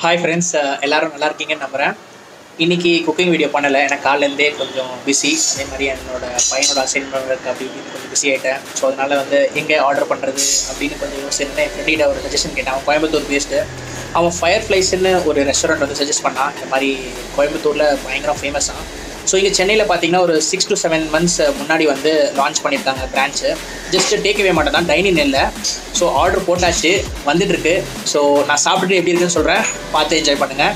Hi friends எல்லாரும் நல்லா இருக்கீங்கன்னு நம்புகிறேன் இன்னைக்கு குக்கிங் வீடியோ பண்ணலை எனக்கு காலையிலேருந்தே கொஞ்சம் பிஸி அதே மாதிரி என்னோட பையனோட அசைன்மெண்ட் ஒர்க் அப்படி இப்படின்னு கொஞ்சம் பிஸி ஆகிட்டேன் ஸோ அதனால் வந்து எங்கே ஆர்டர் பண்ணுறது அப்படின்னு கொஞ்சம் யோசிச்சிருந்தேன் என் ஃப்ரெண்டிட்ட ஒரு சஜஷன் கேட்டேன் அவன் கோயம்புத்தூர் பேஸ்டு அவன் ஃபயர் ஃப்ளைஸ்ன்னு ஒரு ரெஸ்டாரண்ட் வந்து சஜஸ்ட் பண்ணான் இந்த மாதிரி கோயம்புத்தூரில் பயங்கரம் ஃபேமஸாக ஸோ இங்கே சென்னையில் பார்த்தீங்கன்னா ஒரு சிக்ஸ் டு செவன் மந்த்ஸ் முன்னாடி வந்து லான்ச் பண்ணியிருக்காங்க பிரான்ச்சு ஜஸ்ட் டேக் அவே மட்டும் தான் டைனிங் இல்லை ஸோ ஆர்டர் போட்டாச்சு வந்துட்டுருக்கு ஸோ நான் சாப்பிட்டுட்டு எப்படி இருக்குன்னு சொல்கிறேன் பார்த்து என்ஜாய் பண்ணுங்கள்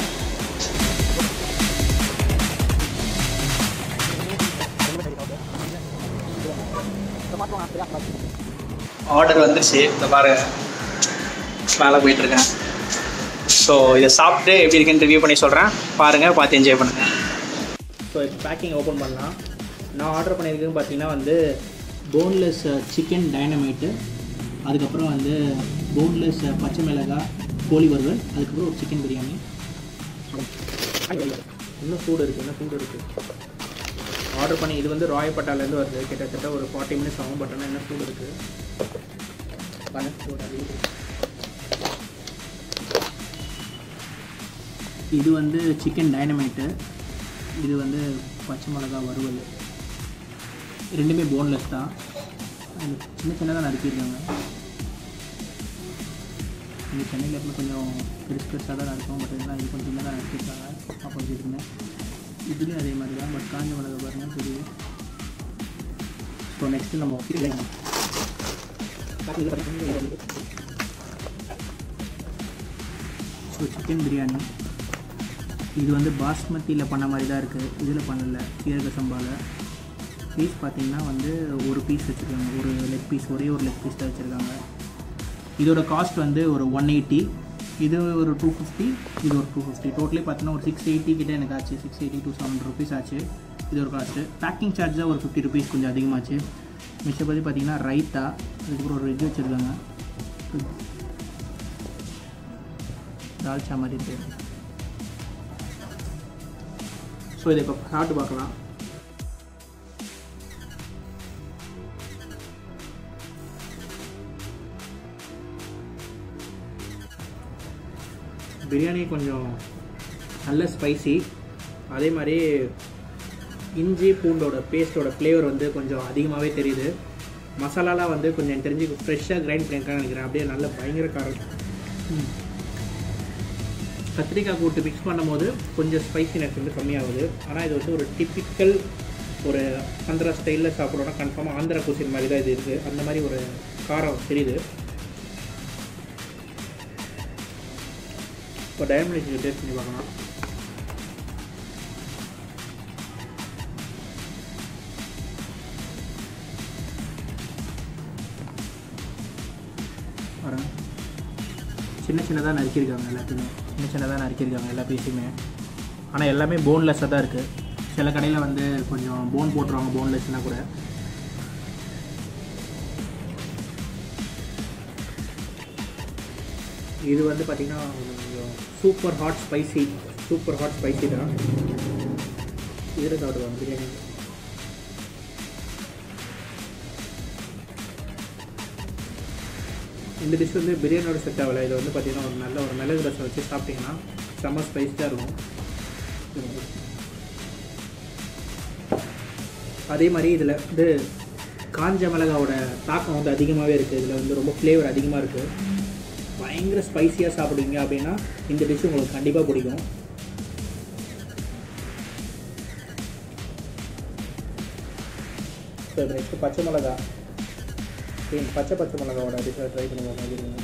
ஆர்டர் வந்துருச்சு இந்த பாருங்க மேலே போயிட்டுருக்கேன் ஸோ இதை சாப்பிட்டு எப்படி இருக்குன்னு ரிவ்யூ பண்ணி சொல்கிறேன் பாருங்கள் பார்த்து என்ஜாய் பண்ணுங்கள் ஸோ இப்போ பேக்கிங் ஓப்பன் பண்ணலாம் நான் ஆர்டர் பண்ணியிருக்கேன்னு பார்த்தீங்கன்னா வந்து போன்லெஸ் சிக்கன் டைனமைட்டு அதுக்கப்புறம் வந்து போன்லெஸ் பச்சை மிளகாய் கோழி வறுவல் அதுக்கப்புறம் ஒரு சிக்கன் பிரியாணி இன்னும் சூடு இருக்குது இன்னும் சூடு இருக்குது ஆர்டர் பண்ணி இது வந்து ராயப்பட்டாலேருந்து வருது கிட்டத்தட்ட ஒரு ஃபார்ட்டி மினிட்ஸ் ஆகும் பட் ஆனால் என்ன சூடு இருக்குது இது வந்து சிக்கன் டைனமைட்டு இது வந்து பச்சை மிளகா வறுவல் ரெண்டுமே போன்லெஸ் தான் அது சின்ன சின்னதாக நறுக்கியிருக்காங்க இங்கே சென்னையில் எப்பவுமே கொஞ்சம் பெருசு பெருசாக தான் இருக்கும் பட் இதெல்லாம் இது கொஞ்சம் சின்னதாக நறுக்கியிருக்காங்க ஆப்போசிட்டுமே இதுலேயும் அதே மாதிரி தான் பட் காஞ்ச மிளகா பாருங்கள் தெரியும் ஸோ நெக்ஸ்ட்டு நம்ம ஸோ சிக்கன் பிரியாணி இது வந்து பாஸ்மதியில் பண்ண மாதிரி தான் இருக்குது இதில் பண்ணல சீரக சம்பாவில் பீஸ் பார்த்தீங்கன்னா வந்து ஒரு பீஸ் வச்சுருக்காங்க ஒரு லெக் பீஸ் ஒரே ஒரு லெக் பீஸ் தான் வச்சுருக்காங்க இதோட காஸ்ட் வந்து ஒரு ஒன் எயிட்டி இது ஒரு டூ ஃபிஃப்டி இது ஒரு டூ ஃபிஃப்டி டோட்டலி பார்த்தீங்கன்னா ஒரு சிக்ஸ் எயிட்டி கிட்டே எனக்கு ஆச்சு six eighty two seven rupees ஆச்சு இது ஒரு காஸ்ட்டு பேக்கிங் சார்ஜ் தான் ஒரு ஃபிஃப்டி ருபீஸ் கொஞ்சம் அதிகமாச்சு மிச்சப்படி பார்த்தீங்கன்னா ரைத்தா அதுக்கப்புறம் ஒரு வெஜ் வச்சுருக்காங்க தால்ச்சா மாதிரி இருக்குது ஸோ இதை இப்போ சாப்பிட்டு பார்க்கலாம் பிரியாணி கொஞ்சம் நல்ல ஸ்பைசி அதே மாதிரி இஞ்சி பூண்டோட பேஸ்ட்டோட ஃப்ளேவர் வந்து கொஞ்சம் அதிகமாகவே தெரியுது மசாலாலாம் வந்து கொஞ்சம் எனக்கு தெரிஞ்சு ஃப்ரெஷ்ஷாக கிரைண்ட் பண்ணியிருக்கான்னு நினைக்கிறேன் அப்படியே நல்ல பயங்கர காரம் ம். கத்திரிக்காய் போட்டு மிக்ஸ் பண்ணும்போது கொஞ்சம் ஸ்பைசினஸ் வந்து கம்மியாகுது ஆனால் இது வந்து ஒரு டிப்பிக்கல் ஒரு ஆந்திரா ஸ்டைலில் சாப்பிட்றோன்னா கன்ஃபார்மாக ஆந்திரா குசின் மாதிரி தான் இது இருக்குது அந்த மாதிரி ஒரு காரம் தெரியுது இப்போ டயமண்ட் டேஸ்ட் பண்ணி பார்க்கலாம் வரேன் சின்ன சின்னதாக நறுக்கியிருக்காங்க எல்லாத்தையுமே சின்ன சின்னதாக நறுக்கியிருக்காங்க எல்லா பீஸுமே ஆனால் எல்லாமே போன்லெஸ்ஸாக தான் இருக்குது சில கடையில் வந்து கொஞ்சம் போன் போட்டுருவாங்க போன்லெஸ்னால் கூட இது வந்து பார்த்திங்கன்னா கொஞ்சம் super hot spicy super hot spicy தான் இதில் சாப்பிடுவாங்க பிரியாணி இந்த டிஷ் வந்து பிரியாணியோட செட் ஆகலை இது வந்து பார்த்திங்கன்னா ஒரு நல்ல ஒரு மிளகு ரசம் வச்சு சாப்பிட்டிங்கன்னா செம்ம ஸ்பைஸாக இருக்கும் அதே மாதிரி இதில் வந்து காஞ்ச மிளகாவோட தாக்கம் வந்து அதிகமாகவே இருக்குது இதில் வந்து ரொம்ப ஃப்ளேவர் அதிகமாக இருக்குது பயங்கர ஸ்பைசியாக சாப்பிடுவீங்க அப்படின்னா இந்த டிஷ் உங்களுக்கு கண்டிப்பாக பிடிக்கும் ஸோ நெக்ஸ்ட்டு பச்சை மிளகா சேம் பச்சை பச்சை மிளகாவோட டிஷ்ஷை ட்ரை பண்ணி பார்க்கலாம்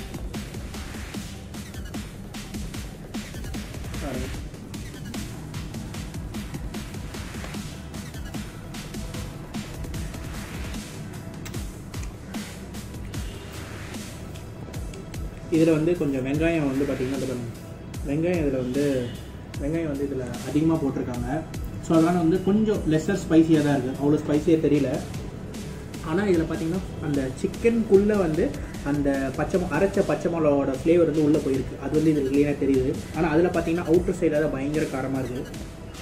இதில் வந்து கொஞ்சம் வெங்காயம் வந்து பார்த்திங்கன்னா இது பாருங்க வெங்காயம் இதில் வந்து வெங்காயம் வந்து இதில் அதிகமாக போட்டிருக்காங்க ஸோ அதனால் வந்து கொஞ்சம் லெஸ்ஸர் ஸ்பைசியாக தான் இருக்குது அவ்வளோ ஸ்பைசியாக தெரியல ஆனால் இதில் பார்த்தீங்கன்னா அந்த சிக்கனுக்குள்ளே வந்து அந்த பச்சை மொ- அரைச்ச பச்சை மிளகாவோட ஃப்ளேவர் வந்து உள்ளே போயிருக்கு அது வந்து இதில் க்ளீனாக தெரியுது ஆனால் அதில் பார்த்தீங்கன்னா அவுட்டர் சைடாக தான் பயங்கர காரமாக இருக்குது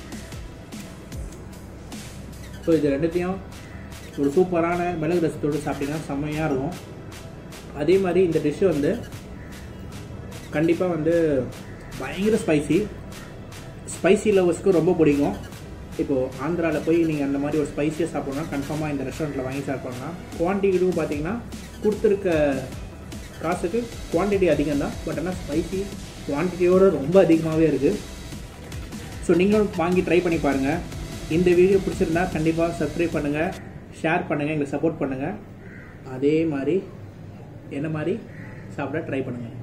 ஸோ இது ரெண்டுத்தையும் ஒரு சூப்பரான மிளகு ரசத்தோடு சாப்பிட்டீங்கன்னா செம்மையாக இருக்கும் அதே மாதிரி இந்த டிஷ்ஷு வந்து கண்டிப்பாக வந்து பயங்கர ஸ்பைசி ஸ்பைசி லவர்ஸ்க்கு ரொம்ப பிடிக்கும் இப்போது ஆந்திராவில் போய் நீங்கள் அந்த மாதிரி ஒரு ஸ்பைசியாக சாப்பிட்ணுன்னா கன்ஃபார்மாக இந்த ரெஸ்டாரண்ட்டில் வாங்கி சாப்பிட்லாம் குவான்டிட்டியும் பார்த்தீங்கன்னா கொடுத்துருக்க காசுக்கு குவான்டிட்டி அதிகம் தான் பட் ஆனால் ஸ்பைசி குவான்டிட்டியோட ரொம்ப அதிகமாகவே இருக்குது ஸோ நீங்களும் வாங்கி ட்ரை பண்ணி பாருங்கள் இந்த வீடியோ பிடிச்சிருந்தா கண்டிப்பாக சப்ஸ்கிரைப் பண்ணுங்கள் ஷேர் பண்ணுங்கள் எங்களை சப்போர்ட் பண்ணுங்கள் அதே மாதிரி என்ன மாதிரி சாப்பிட ட்ரை பண்ணுங்கள்